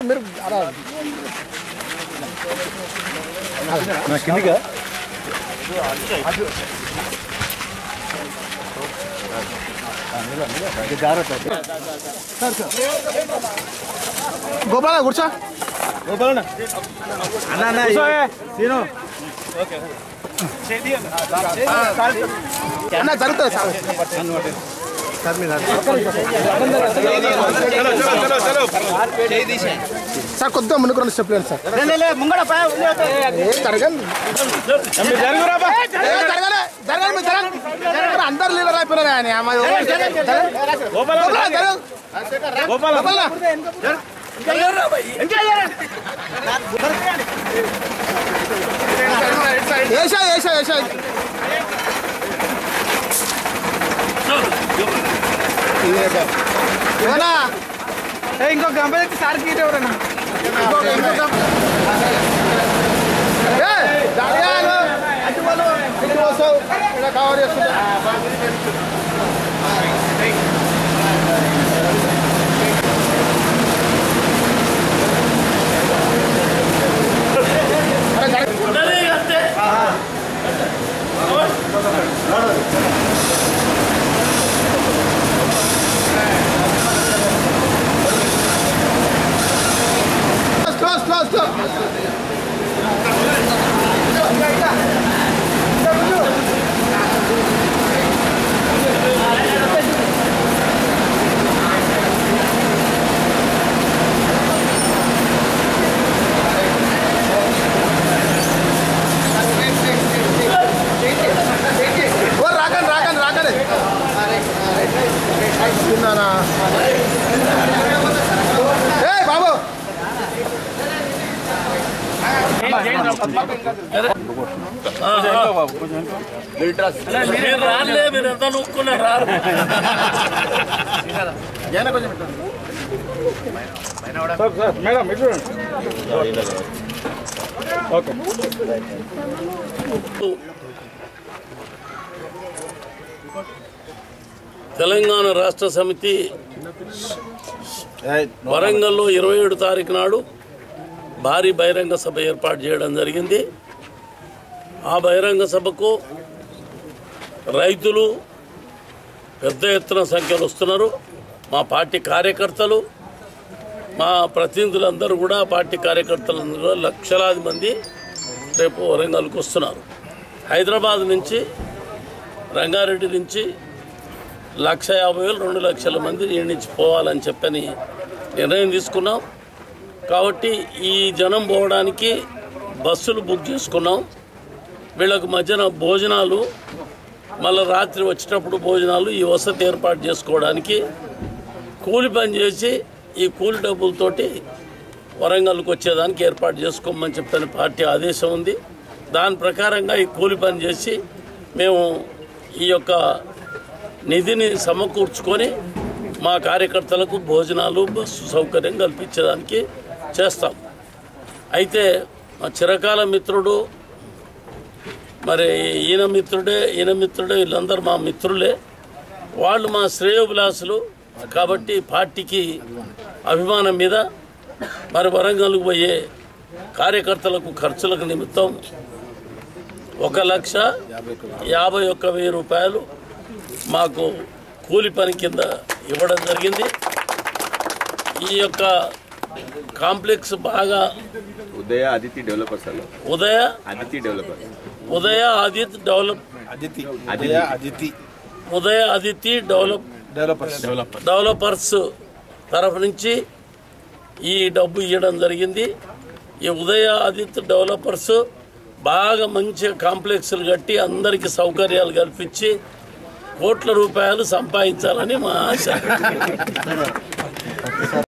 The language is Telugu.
మీరు అలా గోపాల కూర్చో అన్న జరుగుతుంది సార్ సార్ మీరు సార్ కొద్దిగా ముందుకు రెండు స్టెప్లు సార్ ఏ జరగండి ఏ, జరగలే జరగండి మీరు జరగండి జరగండి. అందరు లీడర్ అయిపోయినారు ఆయన అమ్మ, ఎవరు జరగండి. జరగండి. గోపాల, జరగండి. గోపాల. ఏసా ఏసా ఏసా ఏమన్నా ఇంకో గంప సార్కి ఎవరన్నా ఇంకో- ఇంకో గంప. ఏ, దర్యాలు, అటువలు, ఇటు వస్తావు, ఇక్కడ కవర్ చేసుకుంటా. అరే, జరగ- Close, close, close. ఓ, రాకండి రాకండి రాకండి తిన్నానా ఏ బాబు మీరు రాలే మీరు ఎంత నొక్కున్నారు రారు జైన కొంచెం పెట్టండి. మేడం ఇటు ఓకే తెలంగాణ రాష్ట్ర సమితి వరంగల్లో ఇరవై ఏడు తారీఖు నాడు భారీ బహిరంగ సభ ఏర్పాటు చేయడం జరిగింది ఆ బహిరంగ సభకు రైతులు పెద్ద ఎత్తున సంఖ్యలో వస్తున్నారు మా పార్టీ కార్యకర్తలు మా ప్రతినిధులందరూ కూడా పార్టీ కార్యకర్తలందరూ కూడా లక్షలాది మంది రేపు వరంగల్కి వస్తున్నారు హైదరాబాద్ నుంచి రంగారెడ్డి నుంచి లక్ష యాభై వేలు రెండు లక్షల మంది ఈ నుంచి పోవాలని చెప్పని నిర్ణయం తీసుకున్నాం కాబట్టి ఈ జనం పోవడానికి బస్సులు బుక్ చేసుకున్నాం వీళ్ళకు మధ్యన భోజనాలు మళ్ళీ రాత్రి వచ్చేటప్పుడు భోజనాలు ఈ వసతి ఏర్పాటు చేసుకోవడానికి కూలి పని చేసి ఈ కూలి డబ్బులతోటి వరంగల్కి వచ్చేదానికి ఏర్పాటు చేసుకోమని చెప్పని పార్టీ ఆదేశం ఉంది దాని ప్రకారంగా ఈ కూలి పని చేసి మేము ఈ యొక్క నిధిని సమకూర్చుకొని మా కార్యకర్తలకు భోజనాలు బస్సు సౌకర్యం కల్పించడానికి చేస్తాం అయితే మా చిరకాల మిత్రుడు మరి ఈయన మిత్రుడే ఈయన మిత్రుడే వీళ్ళందరూ మా మిత్రులే వాళ్ళు మా శ్రేయోభిలాసులు కాబట్టి పార్టీకి అభిమానం మీద మరి వరంగల్కు పోయే కార్యకర్తలకు ఖర్చులకు నిమిత్తం ఒక లక్ష యాభై ఒక్క వెయ్యి రూపాయలు మాకు కూలి పని కింద ఇవ్వడం జరిగింది ఈ యొక్క కాంప్లెక్స్ బాగా ఉదయ అదితి డెవలపర్స్ అలా Udaya Aditi developer Udaya Adith develop Aditi Aditi Aditi Udaya Aditi develop developers developer developers తరఫు నుంచి ఈ డబ్బు ఇవ్వడం జరిగింది ఈ ఉదయ ఆదిత్య డెవలపర్స్ బాగా మంచి కాంప్లెక్స్లు కట్టి అందరికీ సౌకర్యాలు కల్పించి కోట్ల రూపాయలు సంపాదించాలని మా ఆశ